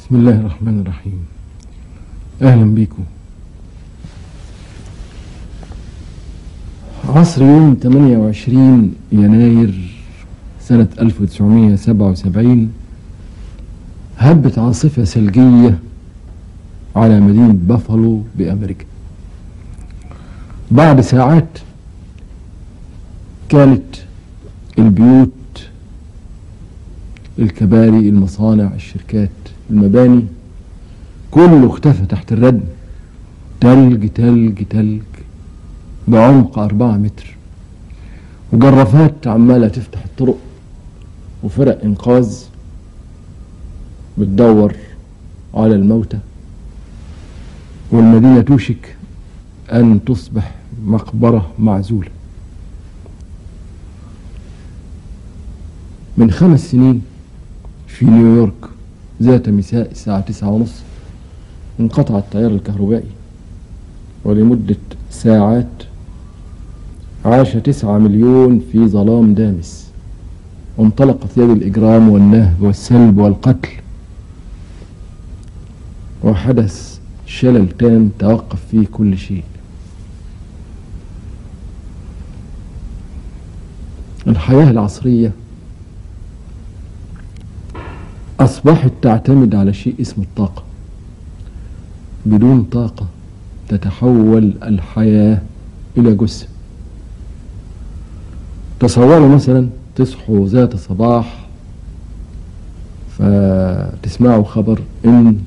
بسم الله الرحمن الرحيم أهلا بيكم عصر يوم 28 يناير سنة 1977 هبت عاصفة ثلجية على مدينة بافالو بأمريكا بعد ساعات كانت البيوت الكباري المصانع الشركات المباني كله اختفى تحت الردم تلج تلج تلج بعمق أربعة متر وجرافات عمالة تفتح الطرق وفرق إنقاذ بتدور على الموتى والمدينة توشك أن تصبح مقبرة معزولة من خمس سنين في نيويورك ذات مساء الساعة تسعة ونص انقطع التيار الكهربائي ولمدة ساعات عاش تسعة مليون في ظلام دامس وانطلقت يد الإجرام والنهب والسلب والقتل وحدث شلل تام توقف فيه كل شيء الحياة العصرية أصبحت تعتمد على شيء اسمه الطاقة بدون طاقة تتحول الحياة إلى جثة تصوروا مثلا تصحوا ذات صباح فتسمعوا خبر إن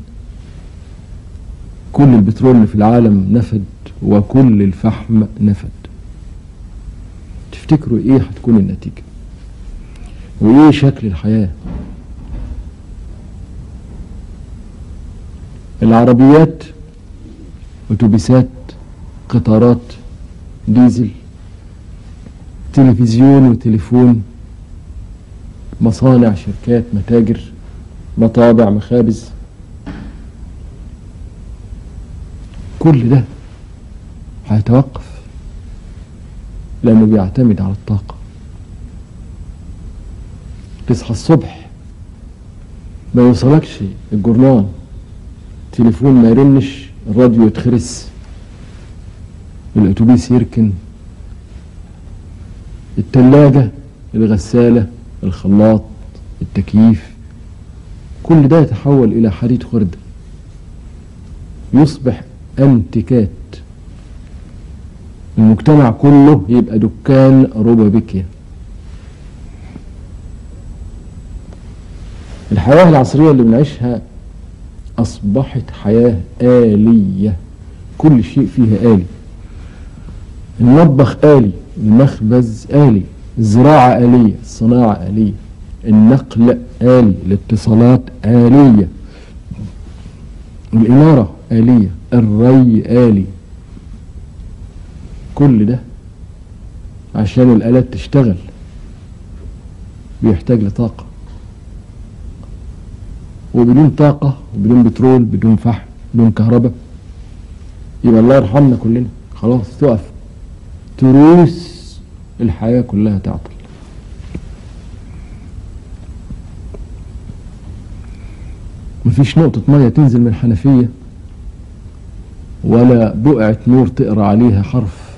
كل البترول اللي في العالم نفد وكل الفحم نفد تفتكروا ايه هتكون النتيجة وايه شكل الحياة العربيات اتوبيسات قطارات ديزل تلفزيون وتليفون مصانع شركات متاجر مطابع مخابز كل ده هيتوقف لأنه بيعتمد على الطاقة تصحى الصبح ما يوصلكش الجورنال تليفون ما يرنش الراديو يتخرس الأتوبيس يركن التلاجة الغسالة الخلاط التكييف كل ده يتحول إلى حديد خردة يصبح انتكات المجتمع كله يبقى دكان روبابيكيا الحياة العصرية اللي بنعيشها أصبحت حياة آلية كل شيء فيها آلي المطبخ آلي المخبز آلي الزراعة آلية الصناعة آلية النقل آلي الاتصالات آلية الإنارة آلية الري آلي كل ده عشان الآلات تشتغل بيحتاج لطاقة وبدون طاقة وبدون بترول بدون فحم بدون كهرباء يبقى الله يرحمنا كلنا خلاص تقف تروس الحياة كلها تعطل مفيش نقطة مية تنزل من الحنفية ولا بقعة نور تقرا عليها حرف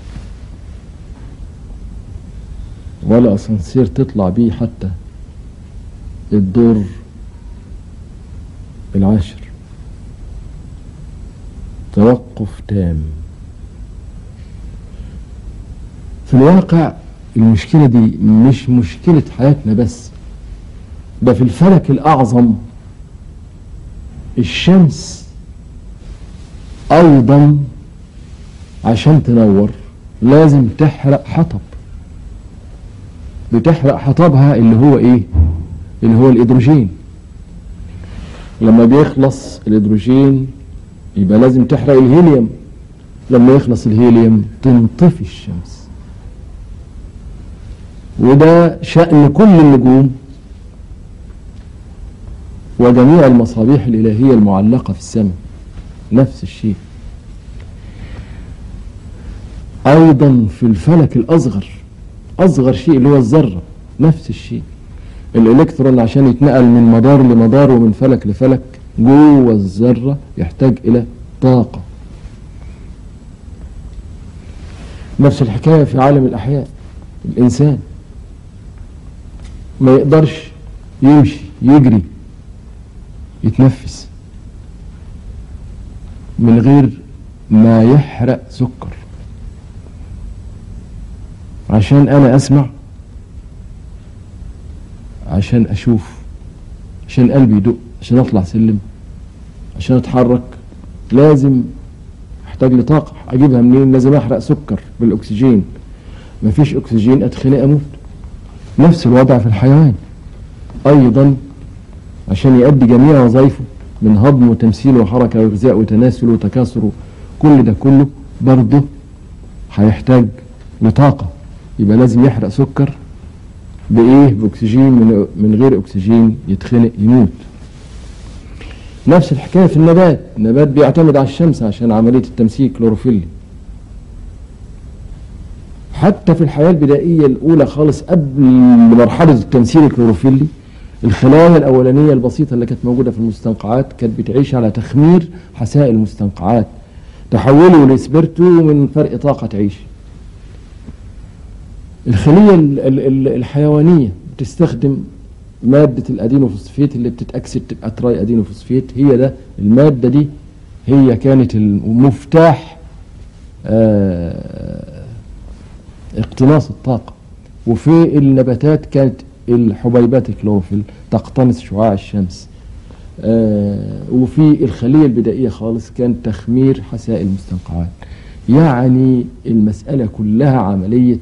ولا اسانسير تطلع بيه حتى الدور العاشر توقف تام في الواقع المشكلة دي مش مشكلة حياتنا بس ده في الفلك الأعظم الشمس أيضا عشان تنور لازم تحرق حطب بتحرق حطبها اللي هو ايه اللي هو الهيدروجين لما بيخلص الهيدروجين يبقى لازم تحرق الهيليوم لما يخلص الهيليوم تنطفي الشمس وده شأن كل النجوم وجميع المصابيح الإلهية المعلقة في السماء نفس الشيء أيضا في الفلك الأصغر أصغر شيء اللي هو الذرة نفس الشيء الإلكترون عشان يتنقل من مدار لمدار ومن فلك لفلك جوه الذرة يحتاج إلى طاقة نفس الحكاية في عالم الأحياء الإنسان ما يقدرش يمشي يجري يتنفس من غير ما يحرق سكر عشان أنا أسمع عشان أشوف عشان قلبي يدق عشان أطلع سلم عشان أتحرك لازم أحتاج لطاقة أجيبها منين لازم أحرق سكر بالأكسجين مفيش أكسجين أتخنق أموت نفس الوضع في الحيوان أيضا عشان يؤدي جميع وظائفه من هضم وتمثيل وحركة وغذاء وتناسل وتكاثر كل ده كله برضه هيحتاج لطاقة يبقى لازم يحرق سكر بإيه بأكسجين من, من غير أكسجين يتخنق يموت نفس الحكاية في النبات النبات بيعتمد على الشمس عشان عملية التمسيك كلوروفيلي حتى في الحياة البدائية الأولى خالص قبل مرحلة التمثيل الكلوروفيلي الخلايا الأولانية البسيطة اللي كانت موجودة في المستنقعات كانت بتعيش على تخمير حسائل المستنقعات تحولوا لسبرتو من فرق طاقة تعيش الخلية ال- ال- ال- الحيوانية بتستخدم مادة الأدينوفوسفيت اللي بتتأكسد تبقى تراي أدينوفوسفيت هي ده المادة دي هي كانت المفتاح آه، اقتناص الطاقة وفي النباتات كانت الحبيبات الكلوروفيل تقتنص شعاع الشمس آه، وفي الخلية البدائية خالص كان تخمير حسائل المستنقعات يعني المسألة كلها عملية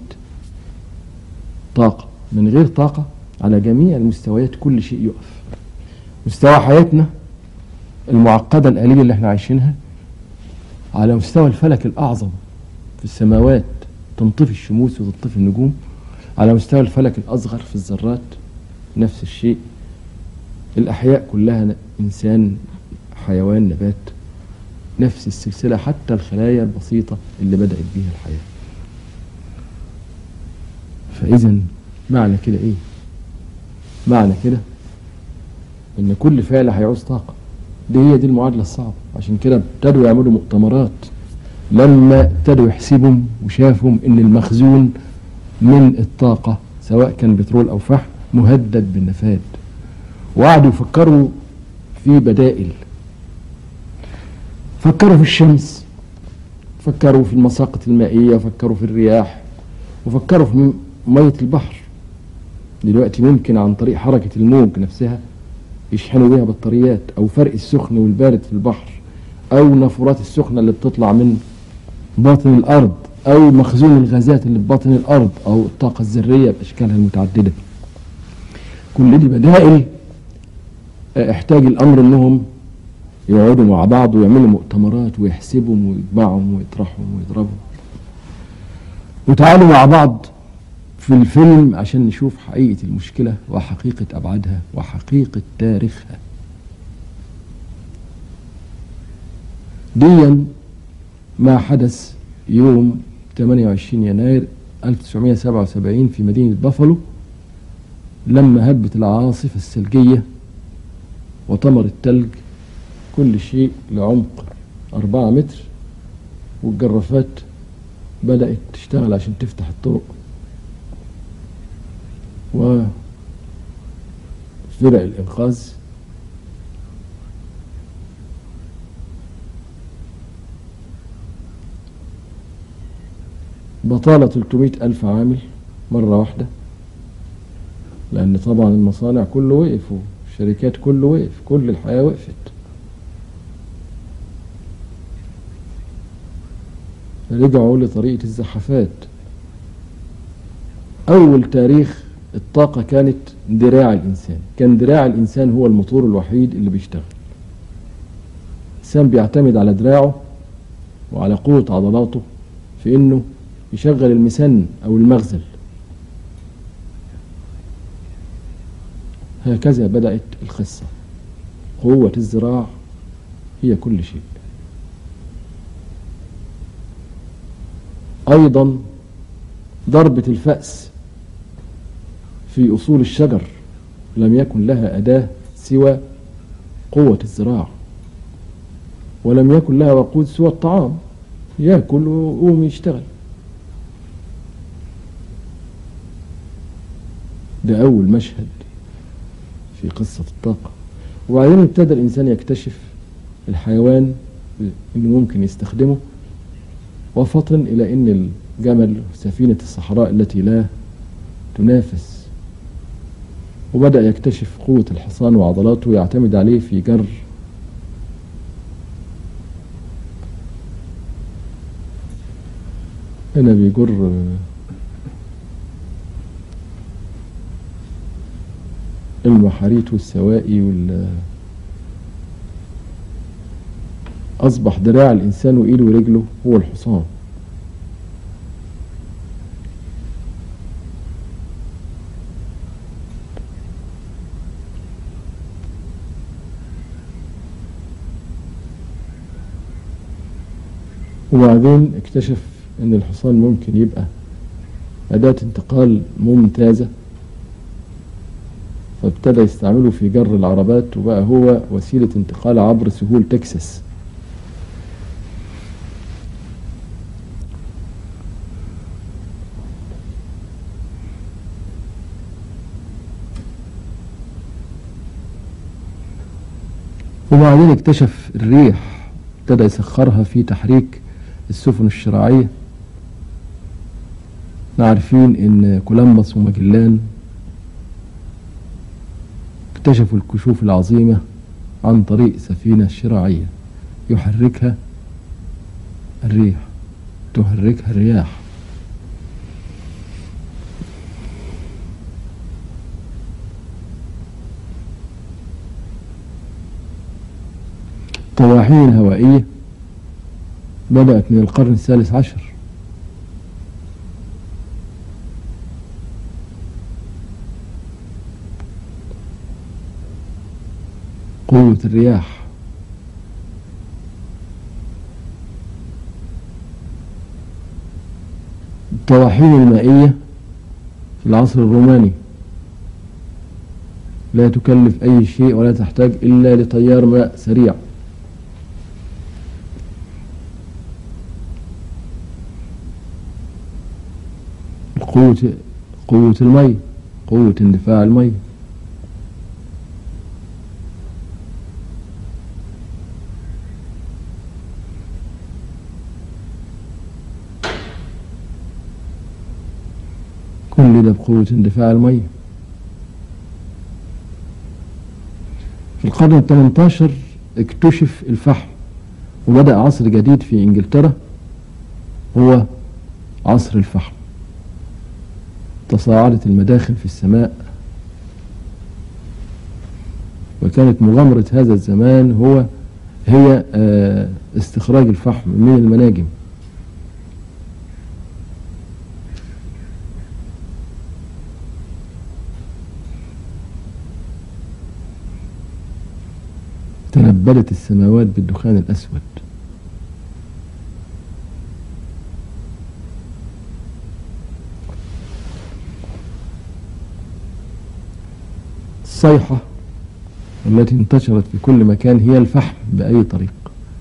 طاقة من غير طاقة على جميع المستويات كل شيء يقف مستوى حياتنا المعقدة الآلية اللي احنا عايشينها على مستوى الفلك الأعظم في السماوات تنطفي الشموس وتطفي النجوم على مستوى الفلك الأصغر في الذرات نفس الشيء الأحياء كلها ن- إنسان حيوان نبات نفس السلسلة حتى الخلايا البسيطة اللي بدأت بيها الحياة فإذا معنى كده إيه؟ معنى كده إن كل فعل هيعوز طاقة دي هي دي المعادلة الصعبة عشان كده ابتدوا يعملوا مؤتمرات لما ابتدوا يحسبوا وشافوا إن المخزون من الطاقة سواء كان بترول أو فحم مهدد بالنفاد وقعدوا يفكروا في بدائل فكروا في الشمس فكروا في المساقط المائية فكروا في الرياح وفكروا في م- مية البحر دلوقتي ممكن عن طريق حركة الموج نفسها يشحنوا بيها بطاريات أو فرق السخن والبارد في البحر أو نافورات السخنة اللي بتطلع من باطن الأرض أو مخزون الغازات اللي في باطن الأرض أو الطاقة الذرية بأشكالها المتعددة كل دي بدائل آه، احتاج الأمر أنهم يقعدوا مع بعض ويعملوا مؤتمرات ويحسبوا ويجمعوا ويطرحوا ويضربوا وتعالوا مع بعض في الفيلم عشان نشوف حقيقة المشكلة وحقيقة أبعادها وحقيقة تاريخها ديا ما حدث يوم 28 يناير 1977 في مدينة بافالو لما هبت العاصفة الثلجية وطمر التلج كل شيء لعمق أربعة متر والجرافات بدأت تشتغل عشان تفتح الطرق وفرق الإنقاذ بطالة 300 ألف عامل مرة واحدة لأن طبعا المصانع كله وقف والشركات كله وقف كل الحياة وقفت رجعوا لطريقة الزحافات أول تاريخ الطاقة كانت دراع الإنسان كان دراع الإنسان هو الموتور الوحيد اللي بيشتغل الإنسان بيعتمد على دراعه وعلى قوة عضلاته في إنه يشغل المسن أو المغزل هكذا بدأت القصة قوة الذراع هي كل شيء أيضا ضربة الفأس في أصول الشجر لم يكن لها أداة سوى قوة الزراعة ولم يكن لها وقود سوى الطعام ياكل ويقوم يشتغل ده أول مشهد في قصة الطاقة وبعدين ابتدى الإنسان يكتشف الحيوان إنه ممكن يستخدمه وفطن إلى أن الجمل سفينة الصحراء التي لا تنافس وبدأ يكتشف قوة الحصان وعضلاته ويعتمد عليه في جر هنا بيجر المحاريت والسوائي وال أصبح دراع الإنسان وإيده ورجله هو الحصان وبعدين اكتشف ان الحصان ممكن يبقى أداة انتقال ممتازة فابتدى يستعمله في جر العربات وبقى هو وسيلة انتقال عبر سهول تكساس وبعدين اكتشف الريح ابتدى يسخرها في تحريك السفن الشراعية عارفين ان كولمبس وماجلان اكتشفوا الكشوف العظيمة عن طريق سفينة شراعية يحركها الريح تحركها الرياح الطواحين الهوائية بدأت من القرن الثالث عشر قوة الرياح الطواحين المائية في العصر الروماني لا تكلف أي شيء ولا تحتاج إلا لتيار ماء سريع قوة قوة المي قوة اندفاع المي كل ده بقوة اندفاع المي في القرن الثمنتاشر اكتشف الفحم وبدأ عصر جديد في انجلترا هو عصر الفحم تصاعدت المداخن في السماء وكانت مغامرة هذا الزمان هو هي استخراج الفحم من المناجم تنبلت السماوات بالدخان الأسود الصيحة التي انتشرت في كل مكان هي الفحم بأي طريق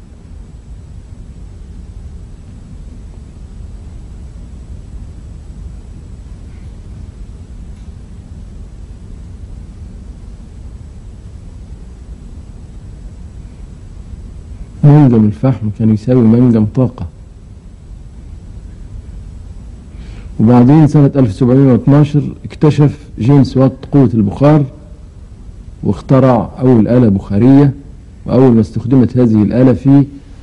منجم الفحم كان يساوي منجم طاقة وبعدين سنة 1712 اكتشف جيمس وات قوة البخار واخترع أول آلة بخارية وأول ما استخدمت هذه الآلة في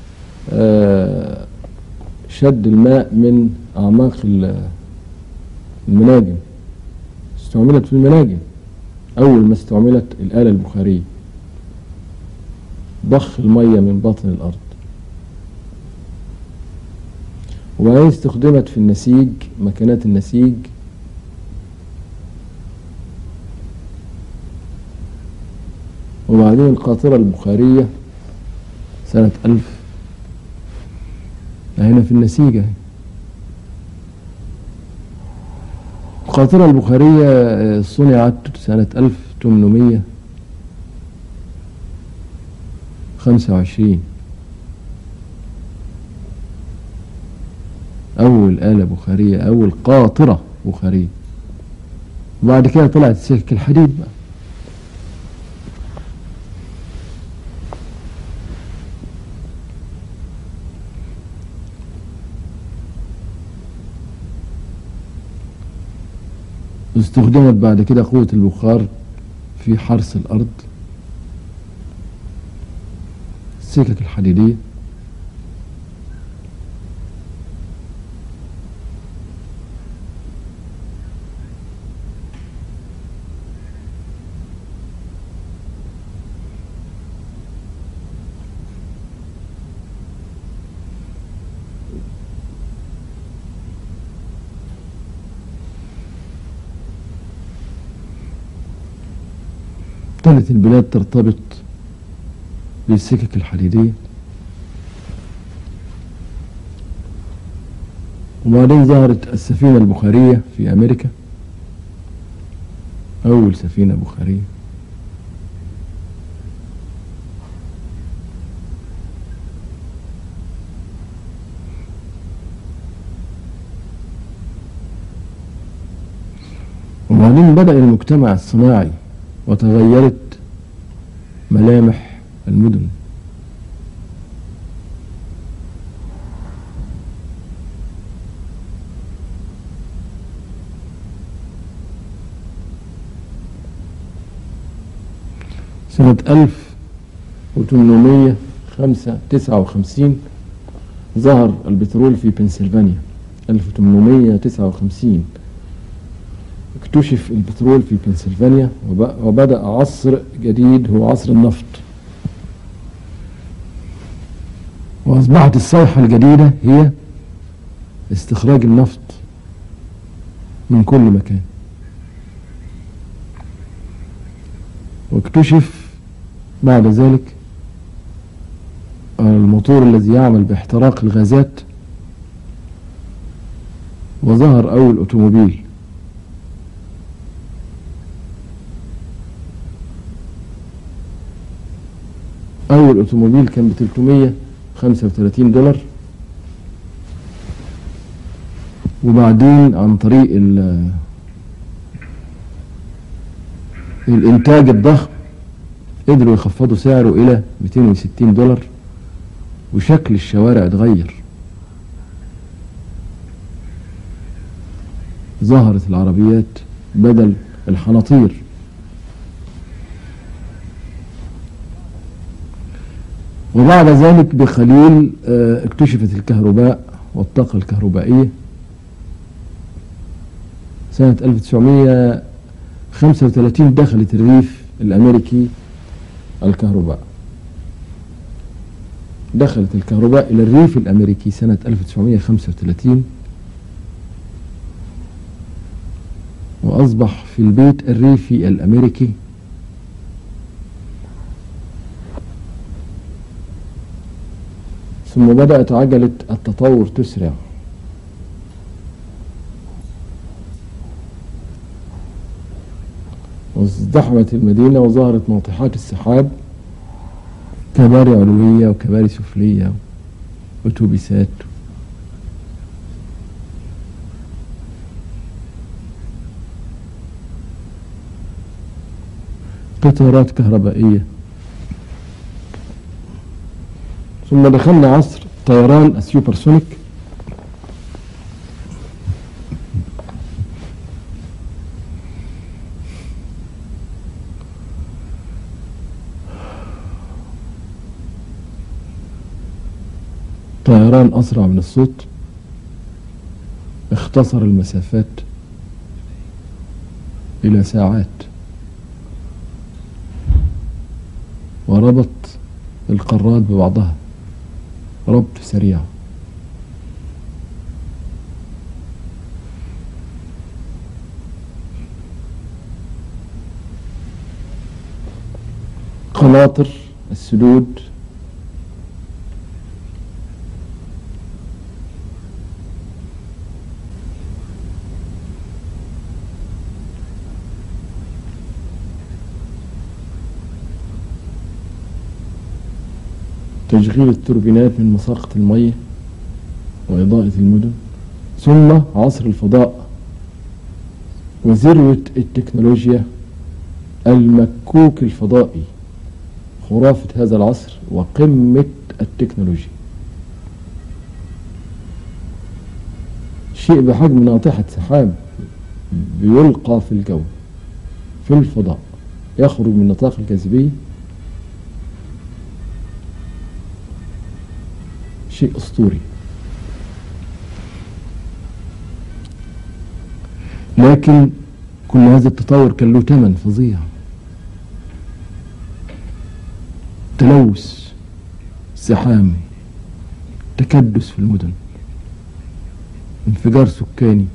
شد الماء من أعماق المناجم استعملت في المناجم أول ما استعملت الآلة البخارية ضخ المية من باطن الأرض وبعدين استخدمت في النسيج مكانات النسيج وبعدين القاطرة البخارية سنة ألف هنا في النسيجة القاطرة البخارية صنعت سنة ألف تمنمية خمسة وعشرين أول آلة بخارية أول قاطرة بخارية وبعد كده طلعت سكك الحديد بقى استخدمت بعد كده قوة البخار في حرث الأرض السكك الحديدية ابتدت البلاد ترتبط بالسكك الحديدية وبعدين ظهرت السفينة البخارية في أمريكا أول سفينة بخارية وبعدين بدأ المجتمع الصناعي وتغيرت ملامح المدن سنة ألف وثمانمية خمسة تسعة وخمسين ظهر البترول في بنسلفانيا ألف وثمانمية تسعة وخمسين اكتشف البترول في بنسلفانيا وب- وبدأ عصر جديد هو عصر النفط وأصبحت الصيحة الجديدة هي استخراج النفط من كل مكان واكتشف بعد ذلك الموتور الذي يعمل باحتراق الغازات وظهر أول أوتوموبيل أول أوتوموبيل كان ب 335 دولار وبعدين عن طريق ال- الإنتاج الضخم قدروا يخفضوا سعره إلى 260 دولار وشكل الشوارع اتغير ظهرت العربيات بدل الحناطير وبعد ذلك بقليل آه، اكتشفت الكهرباء والطاقة الكهربائية سنة 1935 دخلت الريف الأمريكي الكهرباء دخلت الكهرباء إلى الريف الأمريكي سنة 1935 وأصبح في البيت الريفي الأمريكي ثم بدأت عجلة التطور تسرع وازدحمت المدينة وظهرت ناطحات السحاب كباري علوية وكباري سفلية وأتوبيسات قطارات كهربائية ثم دخلنا عصر طيران السوبرسونيك طيران أسرع من الصوت اختصر المسافات إلى ساعات وربط القارات ببعضها ربط سريع قناطر السدود تشغيل التوربينات من مساقة المية وإضاءة المدن ثم عصر الفضاء وذروة التكنولوجيا المكوك الفضائي خرافة هذا العصر وقمة التكنولوجيا شيء بحجم ناطحة سحاب بيلقى في الجو في الفضاء يخرج من نطاق الجاذبية شيء أسطوري لكن كل هذا التطور كان له ثمن فظيع تلوث زحام تكدس في المدن انفجار سكاني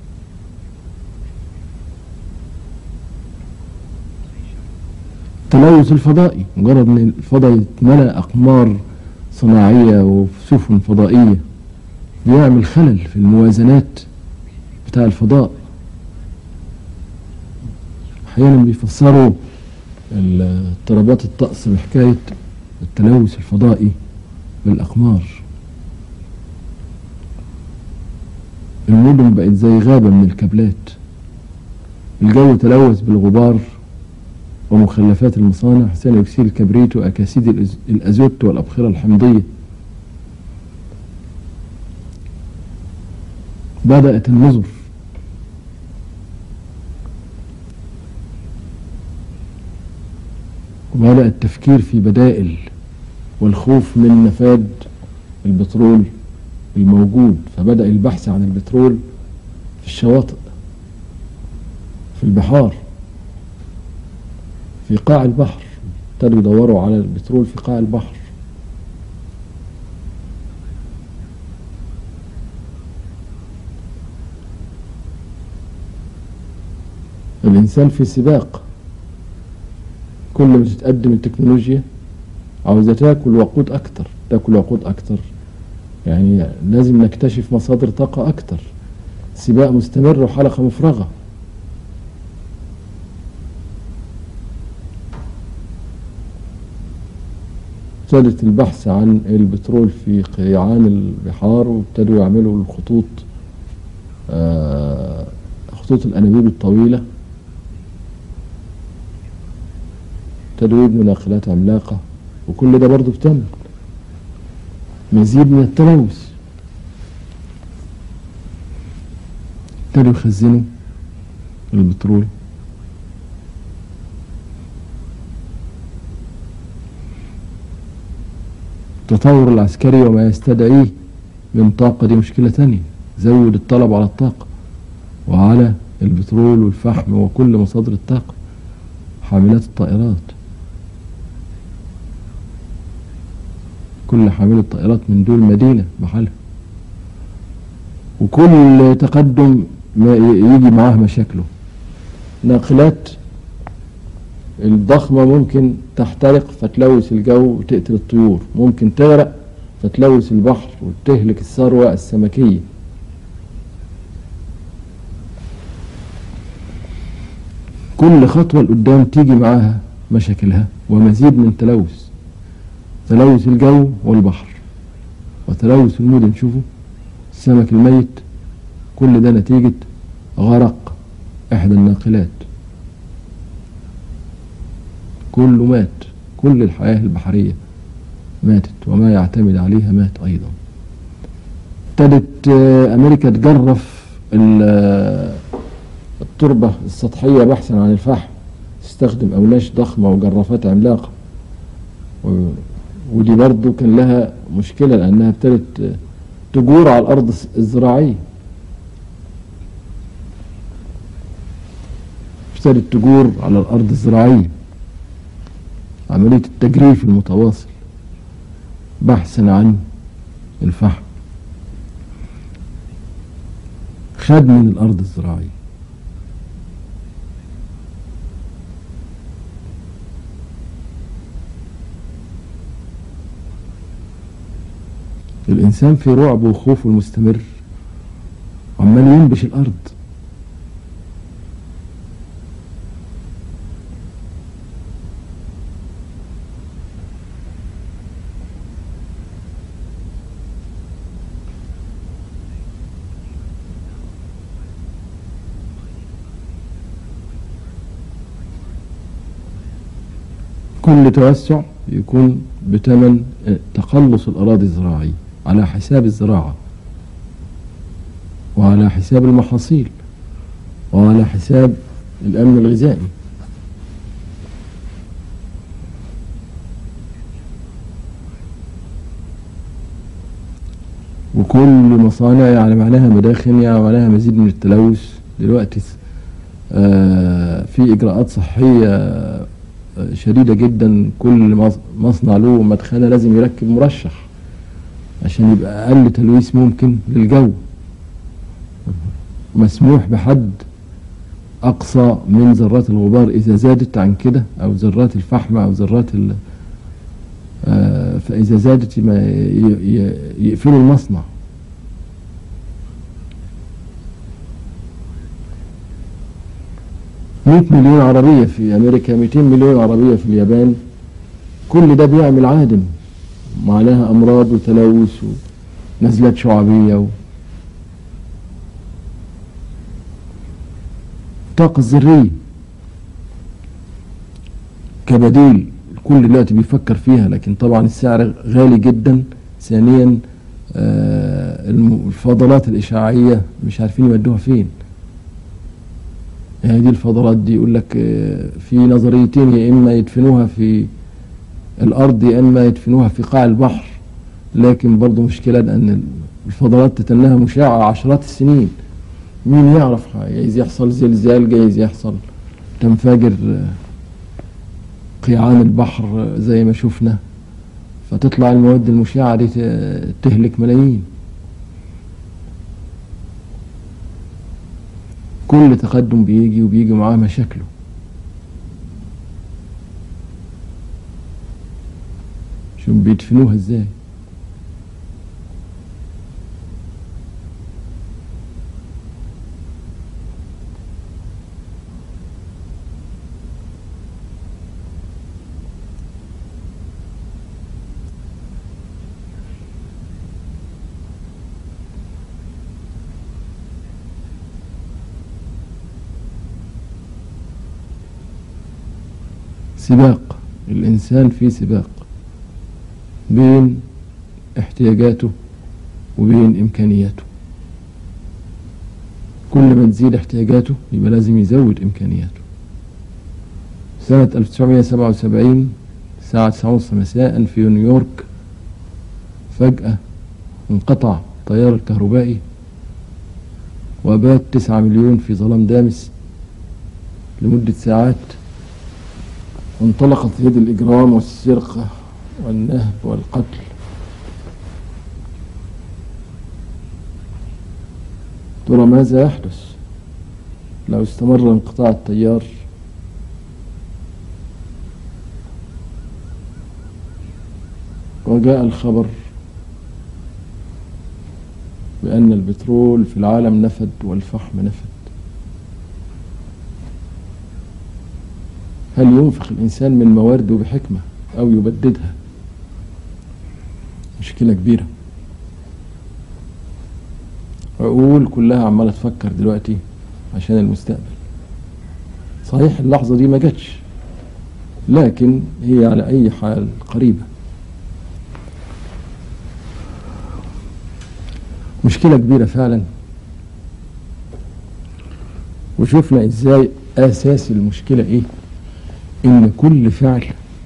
التلوث الفضائي مجرد ان الفضاء يتملأ اقمار صناعية وسفن فضائية بيعمل خلل في الموازنات بتاع الفضاء احيانا بيفسروا اضطرابات الطقس بحكاية التلوث الفضائي بالاقمار المدن بقت زي غابة من الكابلات الجو تلوث بالغبار ومخلفات المصانع ثاني أكسيد الكبريت وأكاسيد الأز- الأزوت والأبخرة الحمضية بدأت النظر وبدأ التفكير في بدائل والخوف من نفاد البترول الموجود فبدأ البحث عن البترول في الشواطئ في البحار في قاع البحر ابتدوا يدوروا على البترول في قاع البحر الإنسان في سباق كل ما تتقدم التكنولوجيا عاوزة تاكل وقود أكتر تاكل وقود أكتر يعني لازم نكتشف مصادر طاقة أكتر سباق مستمر وحلقة مفرغة ابتدت البحث عن البترول في قيعان البحار وابتدوا يعملوا الخطوط آه، خطوط الأنابيب الطويلة ابتدوا يبنوا ناقلات عملاقة وكل ده برضه بتم مزيد من التلوث ابتدوا يخزنوا البترول التطور العسكري وما يستدعيه من طاقة دي مشكلة تانية زود الطلب على الطاقة وعلى البترول والفحم وكل مصادر الطاقة حاملات الطائرات كل حامل الطائرات من دول مدينة بحالها وكل تقدم ما ي- يجي معاه مشاكله ناقلات الضخمة ممكن تحترق فتلوث الجو وتقتل الطيور ممكن تغرق فتلوث البحر وتهلك الثروة السمكية كل خطوة لقدام تيجي معاها مشاكلها ومزيد من تلوث تلوث الجو والبحر وتلوث المدن شوفوا السمك الميت كل ده نتيجة غرق إحدى الناقلات كله مات كل الحياة البحرية ماتت وما يعتمد عليها مات أيضا ابتدت آه، أمريكا تجرف ال- آه، التربة السطحية بحثا عن الفحم تستخدم أوناش ضخمة وجرافات عملاقة و- ودي برضو كان لها مشكلة لأنها ابتدت آه، تجور على الأرض الس- الزراعية ابتدت تجور على الأرض الزراعية عملية التجريف المتواصل بحثا عن الفحم خد من الأرض الزراعية الإنسان في رعب وخوفه المستمر عمال ينبش الأرض كل توسع يكون بثمن تقلص الأراضي الزراعية على حساب الزراعة وعلى حساب المحاصيل وعلى حساب الأمن الغذائي وكل مصانع يعني معناها مداخن يعني معناها مزيد من التلوث دلوقتي آه في إجراءات صحية آه شديدة جدا كل مصنع له مدخنة لازم يركب مرشح عشان يبقى أقل تلويث ممكن للجو مسموح بحد أقصى من ذرات الغبار إذا زادت عن كده أو ذرات الفحم أو ذرات ال آه فإذا زادت يقفلوا المصنع مئة مليون عربية في أمريكا 200 مليون عربية في اليابان كل ده بيعمل عادم معناها أمراض وتلوث ونزلات شعبية و... الطاقة الذرية كبديل الكل دلوقتي بيفكر فيها لكن طبعا السعر غالي جدا ثانيا آه الفضلات الإشعاعية مش عارفين يودوها فين هذه الفضلات دي يقول لك آه في نظريتين يا إما يدفنوها في الأرض يا إما يدفنوها في قاع البحر لكن برضه مشكلة أن الفضلات تتنها مشاعة عشرات السنين مين يعرف جايز يحصل زلزال جايز يحصل تنفجر قيعان البحر زي ما شفنا فتطلع المواد المشعة دي تهلك ملايين كل تقدم بيجي وبيجي معاه مشاكله شوف بيدفنوها ازاي سباق الإنسان في سباق بين احتياجاته وبين إمكانياته كل ما تزيد احتياجاته يبقى لازم يزود إمكانياته سنة 1977 الساعة 9:30 مساء في نيويورك فجأة انقطع التيار الكهربائي وبات 9 مليون في ظلام دامس لمدة ساعات وانطلقت يد الإجرام والسرقة والنهب والقتل ترى ماذا يحدث لو استمر انقطاع التيار وجاء الخبر بأن البترول في العالم نفد والفحم نفد هل ينفق الإنسان من موارده بحكمة أو يبددها مشكلة كبيرة عقول كلها عمالة تفكر دلوقتي عشان المستقبل صحيح اللحظة دي ما جاتش لكن هي على أي حال قريبة مشكلة كبيرة فعلا وشوفنا ازاي اساس المشكلة ايه ان كل فعل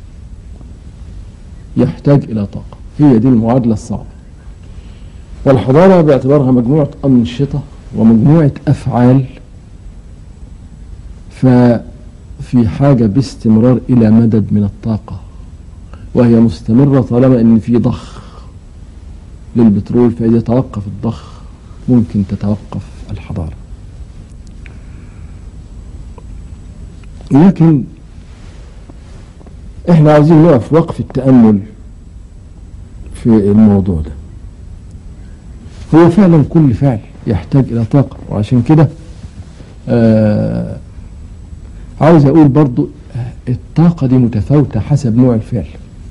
يحتاج الى طاقة هي دي المعادلة الصعبة والحضارة باعتبارها مجموعة أنشطة ومجموعة أفعال ففي حاجة باستمرار إلى مدد من الطاقة وهي مستمرة طالما أن في ضخ للبترول فإذا توقف الضخ ممكن تتوقف الحضارة لكن احنا عاوزين نقف وقف التأمل في الموضوع ده هو فعلا كل فعل يحتاج إلى طاقة وعشان كده آه عاوز أقول برضو الطاقة دي متفاوتة حسب نوع الفعل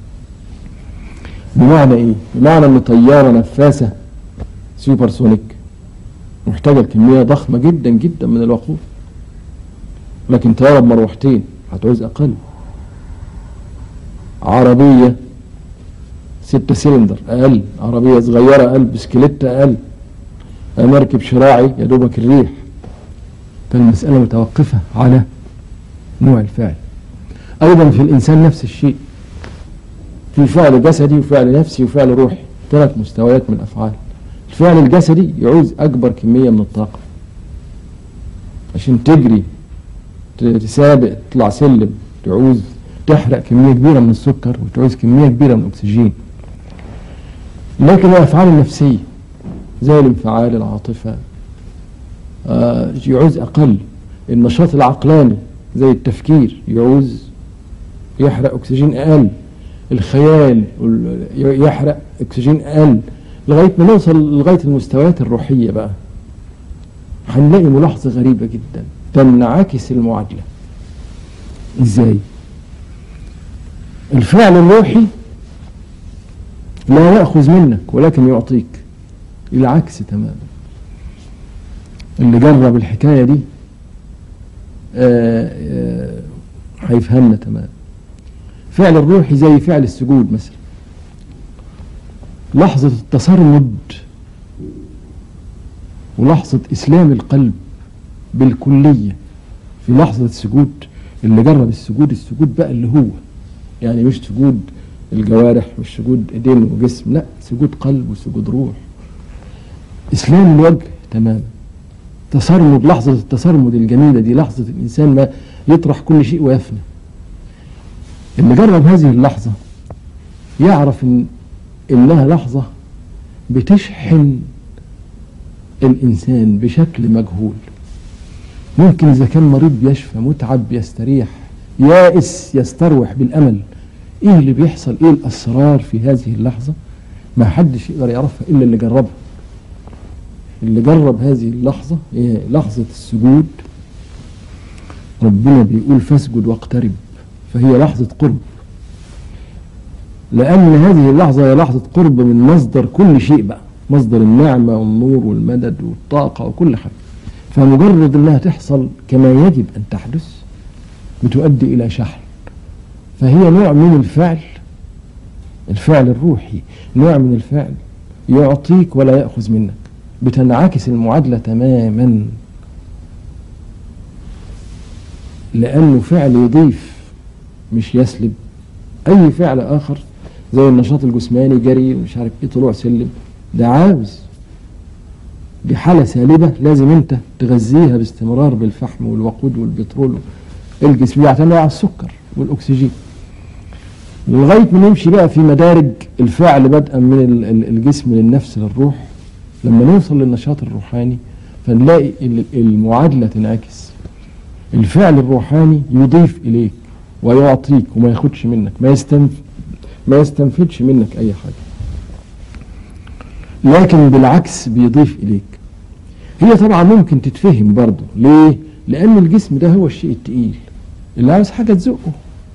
بمعنى ايه بمعنى ان طيارة نفاثة سوبر سونيك محتاجة كمية ضخمة جدا جدا من الوقود لكن طيارة بمروحتين هتعوز اقل عربية ستة سلندر أقل عربية صغيرة أقل بسكليت أقل مركب شراعي يا دوبك الريح فالمسألة متوقفة على نوع الفعل أيضا في الإنسان نفس الشيء في فعل جسدي وفعل نفسي وفعل روحي ثلاث مستويات من الأفعال الفعل الجسدي يعوز أكبر كمية من الطاقة عشان تجري تسابق تطلع سلم تعوز تحرق كمية كبيرة من السكر وتعوز كمية كبيرة من الأكسجين لكن الأفعال النفسية زي الانفعال العاطفة آه يعوز أقل النشاط العقلاني زي التفكير يعوز يحرق أكسجين أقل الخيال يحرق أكسجين أقل لغاية ما نوصل لغاية المستويات الروحية بقى هنلاقي ملاحظة غريبة جدا تنعكس المعادلة ازاي الفعل الروحي لا يأخذ منك ولكن يعطيك العكس تماما اللي جرب الحكاية دي هيفهمنا تماما فعل الروحي زي فعل السجود مثلا لحظة التصرمد ولحظة إسلام القلب بالكلية في لحظة السجود اللي جرب السجود السجود بقى اللي هو يعني مش سجود الجوارح مش سجود ايدين وجسم لا سجود قلب وسجود روح اسلام الوجه تماما تصرمد لحظة التصرمد الجميلة دي لحظة الإنسان ما يطرح كل شيء ويفنى اللي جرب هذه اللحظة يعرف إن إنها لحظة بتشحن الإنسان بشكل مجهول ممكن إذا كان مريض بيشفى متعب يستريح يائس يستروح بالأمل إيه اللي بيحصل إيه الأسرار في هذه اللحظة ما حدش يقدر يعرفها إلا اللي جربها اللي جرب هذه اللحظة هي لحظة السجود ربنا بيقول فاسجد واقترب فهي لحظة قرب لأن هذه اللحظة هي لحظة قرب من مصدر كل شيء بقى مصدر النعمة والنور والمدد والطاقة وكل حاجة فمجرد انها تحصل كما يجب ان تحدث بتؤدي الى شحن فهي نوع من الفعل الفعل الروحي نوع من الفعل يعطيك ولا يأخذ منك بتنعكس المعادلة تماما لأنه فعل يضيف مش يسلب أي فعل آخر زي النشاط الجسماني جري مش عارف ايه طلوع سلم ده عاوز دي حالة سالبة لازم انت تغذيها باستمرار بالفحم والوقود والبترول الجسم بيعتمد على السكر والأكسجين لغاية ما نمشي بقى في مدارج الفعل بدءا من الجسم للنفس للروح لما نوصل للنشاط الروحاني فنلاقي المعادلة تنعكس الفعل الروحاني يضيف إليك ويعطيك وما ياخدش منك ما يستنف ما يستنفدش منك أي حاجة لكن بالعكس بيضيف إليك هي طبعا ممكن تتفهم برضه ليه؟ لأن الجسم ده هو الشيء التقيل اللي عاوز حاجة تزقه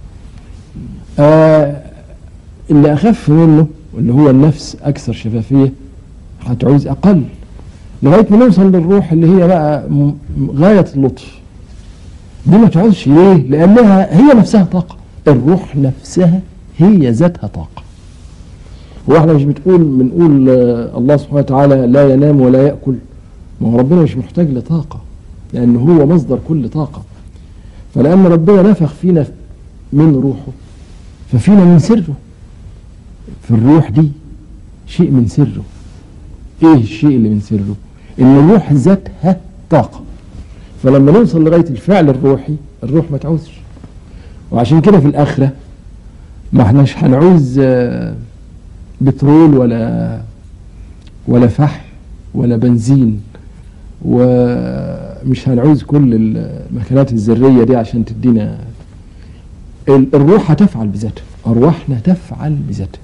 آه اللي أخف منه اللي هو النفس أكثر شفافية هتعوز أقل لغاية ما نوصل للروح اللي هي بقى غاية اللطف دي ما تعوزش ليه؟ لأنها هي نفسها طاقة الروح نفسها هي ذاتها طاقة واحنا مش بتقول بنقول الله سبحانه وتعالى لا ينام ولا يأكل ما هو ربنا مش محتاج لطاقة لأنه هو مصدر كل طاقة فلأن ربنا نفخ فينا من روحه ففينا من سره في الروح دي شيء من سره ايه الشيء اللي من سره ان الروح ذاتها طاقة فلما نوصل لغاية الفعل الروحي الروح ما تعوزش وعشان كده في الآخرة ما احناش هنعوز بترول ولا ولا فحم ولا بنزين ومش هنعوز كل المكانات الذرية دي عشان تدينا الروح هتفعل بذاتها أرواحنا تفعل بذاتها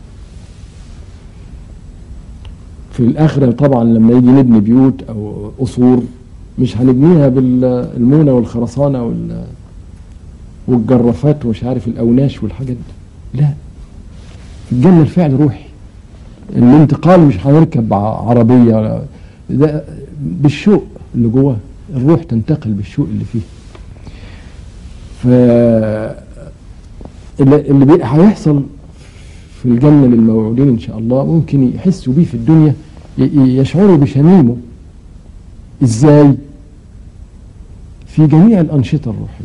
في الآخرة طبعا لما يجي نبني بيوت أو قصور مش هنبنيها بالمونة والخرسانة وال والجرافات ومش عارف الأوناش والحاجات دي لا الجنة الفعل روحي الانتقال مش هنركب عربية ولا ده بالشوق اللي جواه الروح تنتقل بالشوق اللي فيه ف اللي اللي بي- هيحصل في الجنة للموعودين إن شاء الله ممكن يحسوا بيه في الدنيا ي- ي- يشعروا بشميمه إزاي في جميع الأنشطة الروحية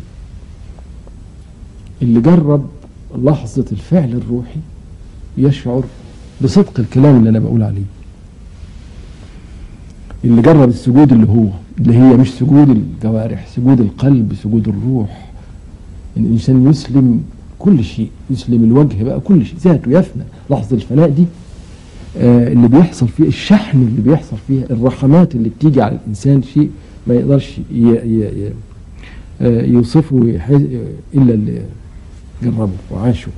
اللي جرب لحظة الفعل الروحي يشعر بصدق الكلام اللي أنا بقول عليه اللي جرب السجود اللي هو اللي هي مش سجود الجوارح سجود القلب سجود الروح ان الانسان يسلم كل شيء يسلم الوجه بقى كل شيء ذاته يفنى لحظه الفناء دي آه اللي بيحصل فيه الشحن اللي بيحصل فيها الرحمات اللي بتيجي على الانسان شيء ما يقدرش ي- ي- ي- آه يوصفه ويح- الا اللي جربه وعاشه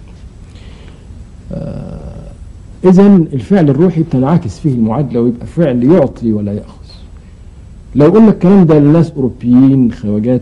اذا الفعل الروحي بتنعكس فيه المعادله ويبقى فعل يعطي ولا ياخذ لو قلنا الكلام ده لناس اوروبيين خواجات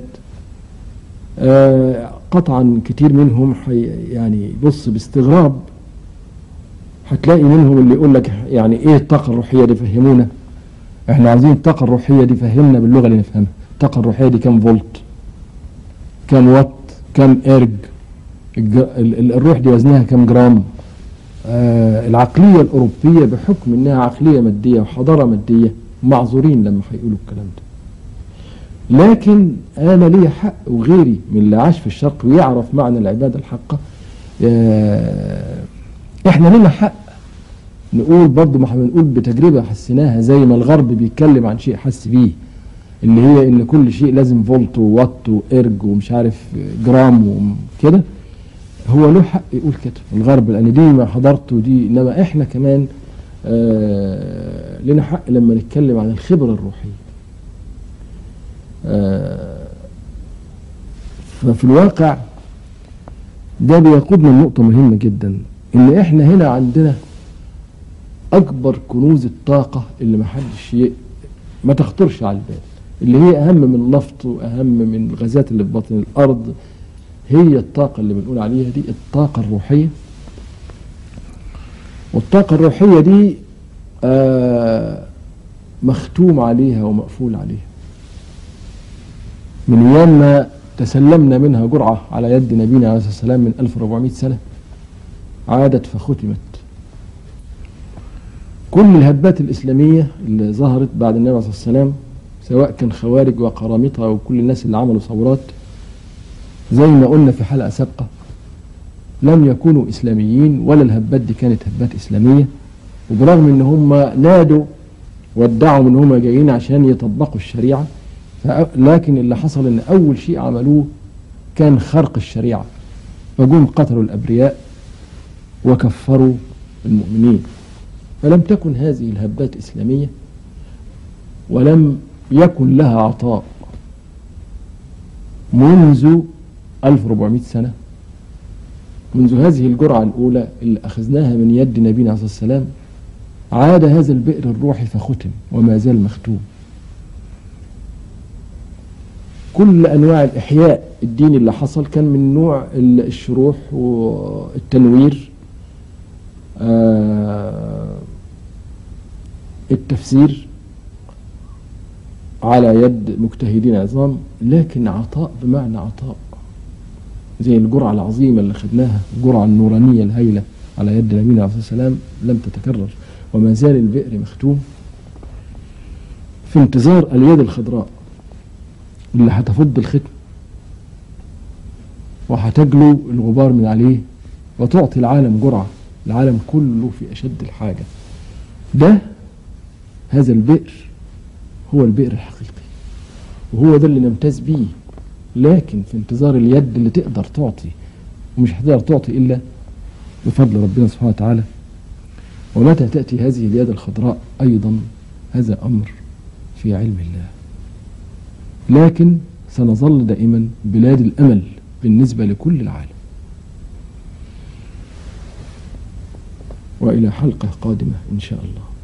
آه قطعا كتير منهم حي يعني يبص باستغراب هتلاقي منهم اللي يقول لك يعني ايه الطاقه الروحيه دي فهمونا احنا عايزين الطاقه الروحيه دي فهمنا باللغه اللي نفهمها الطاقه الروحيه دي كام فولت كام وات كام ارج الج- ال- ال- الروح دي وزنها كام جرام آه العقليه الاوروبيه بحكم انها عقليه ماديه وحضاره ماديه معذورين لما هيقولوا الكلام ده لكن انا لي حق وغيري من اللي عاش في الشرق ويعرف معنى العباده الحقه آه، احنا لنا حق نقول برضه ما احنا بنقول بتجربه حسيناها زي ما الغرب بيتكلم عن شيء حس بيه اللي هي ان كل شيء لازم فولت ووات وارج ومش عارف جرام وكده هو له حق يقول كده الغرب لان دي ما حضرته دي انما احنا كمان آه لنا حق لما نتكلم عن الخبره الروحيه آه ففي الواقع ده بيقودنا لنقطه مهمه جدا ان احنا هنا عندنا اكبر كنوز الطاقه اللي ما حدش ي... ما تخطرش على البال اللي هي اهم من النفط واهم من الغازات اللي في بطن الارض هي الطاقه اللي بنقول عليها دي الطاقه الروحيه والطاقه الروحيه دي آه مختوم عليها ومقفول عليها من ايام ما تسلمنا منها جرعه على يد نبينا عليه الصلاه والسلام من 1400 سنه عادت فختمت كل الهبات الإسلامية اللي ظهرت بعد النبي عليه الصلاة والسلام سواء كان خوارج وقرامطة أو كل الناس اللي عملوا ثورات زي ما قلنا في حلقة سابقة لم يكونوا إسلاميين ولا الهبات دي كانت هبات إسلامية وبرغم إن هم نادوا وادعوا إن هم جايين عشان يطبقوا الشريعة فأ- لكن اللي حصل إن أول شيء عملوه كان خرق الشريعة فجم قتلوا الأبرياء وكفروا المؤمنين فلم تكن هذه الهبات إسلامية ولم يكن لها عطاء منذ 1400 سنة منذ هذه الجرعة الأولى اللي أخذناها من يد نبينا عليه الصلاة والسلام عاد هذا البئر الروحي فختم وما زال مختوم كل أنواع الإحياء الديني اللي حصل كان من نوع ال- الشروح والتنوير آه، التفسير على يد مجتهدين عظام لكن عطاء بمعنى عطاء زي الجرعة العظيمة اللي خدناها الجرعة النورانية الهائلة على يد نبينا عليه الصلاة والسلام لم تتكرر وما زال البئر مختوم في انتظار اليد الخضراء اللي هتفض الختم وهتجلو الغبار من عليه وتعطي العالم جرعة العالم كله في أشد الحاجة ده هذا البئر هو البئر الحقيقي وهو ده اللي نمتاز بيه لكن في انتظار اليد اللي تقدر تعطي ومش هتقدر تعطي إلا بفضل ربنا سبحانه وتعالى ومتى تأتي هذه اليد الخضراء أيضا هذا أمر في علم الله لكن سنظل دائما بلاد الأمل بالنسبة لكل العالم وإلى حلقة قادمة إن شاء الله